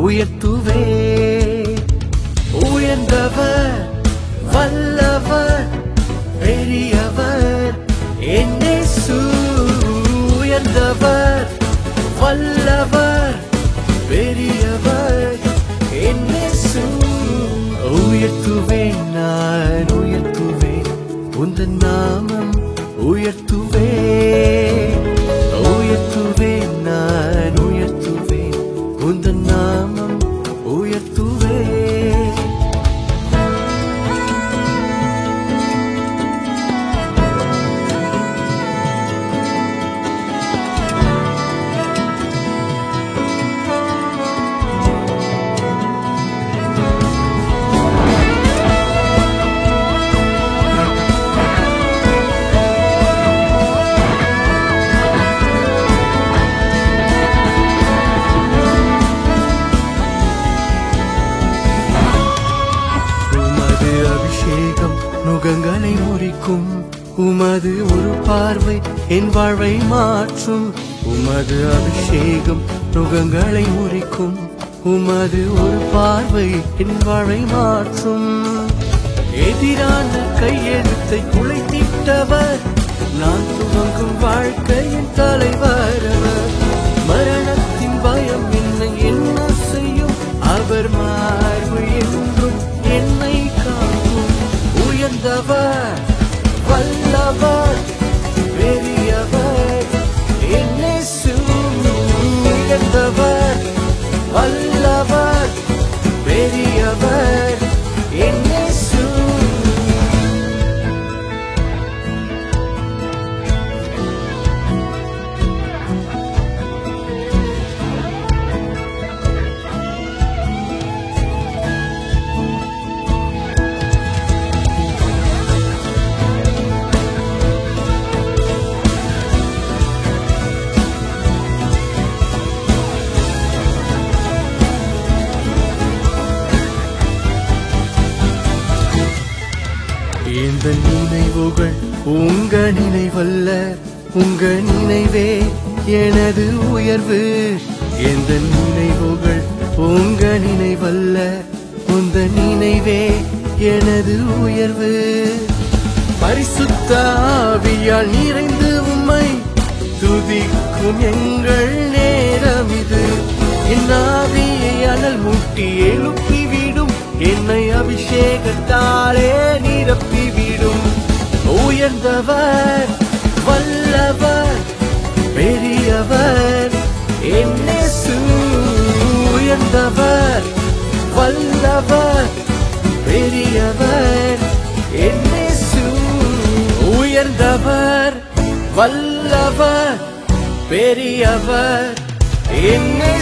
உயர்த்துவே உயர்ந்தவர் வல்லவர் பெரியவர் என்னேசு உயர்ந்தவர் வல்லவர் பெரியவர் என்னேசு உயர்த்துவேன் நான் உயர்த்துவேன் உந்தன் நாமம் உயர்த்துவேன் உயர்த்துவேன் நான் உயர்த்துவேன் உந்தன் நாமம் உயர்த்துவேன் உமது அபிஷேகம் நுகங்களை முறிக்கும் உமது ஒரு பார்வை என் வாழ்வை மாற்றும் உமது அபிஷேகம் நுகங்களை முறிக்கும் உமது ஒரு பார்வை என் வாழ்வை மாற்றும் எதிரான கையெழுத்தை குலைத்திட்டவர் நான் துவங்கும் வாழ்க்கையின் தலைவர் அவர் மரணத்தின் பயம் என்னை என்ன செய்யும் அவர் மார்பு என்றும் என்னை காக்கும் உயர்ந்தவர் வல்லவர் பெரியவர் என்னை உயர்ந்தவர் வல்லவர் பெரியவர் என்னை இந்த நினைவுகள் உங்க நினைவல்ல உங்க நினைவே எனது உயர்வு எந்த நினைவுகள் உங்க நினைவல்ல உந்த நினைவே எனது உயர்வு பரிசுத்த ஆவியால் நிறைந்து உம்மை துதிக்கும் எங்கள் நேரம் இது என் ஆவியை அனல் மூட்டி எழுப்பிவிடும் என்னை அபிஷேகத்தாலே நிரப்பிவிடும் உயர்ந்தவர் வல்லவர் பெரியவர் என்னே உயர்ந்தவர் வல்லவர் பெரியவர் என்னே உயர்ந்தவர் வல்லவர் பெரியவர் என்னே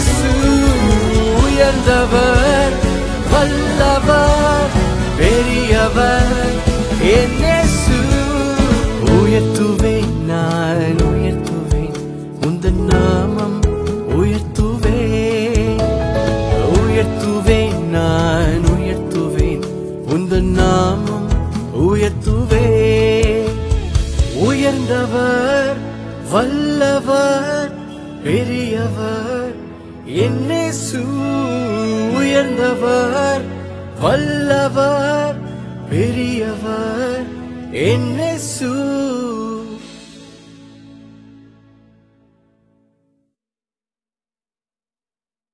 உயர்ந்தவர் வல்லவர் பெரியவர் என்னே உயர்த்துவேன் நான் உயர்த்துவேன் உந்தன் நாமம் உயர்த்துவேன் உயர்த்துவேன் நான் உயர்த்துவேன் உந்தன் நாமம் உயர்த்துவேன் உயர்ந்தவர் வல்லவர் பெரியவர் என்னே உயர்ந்தவர் வல்லவர் பெரியவர் என்னே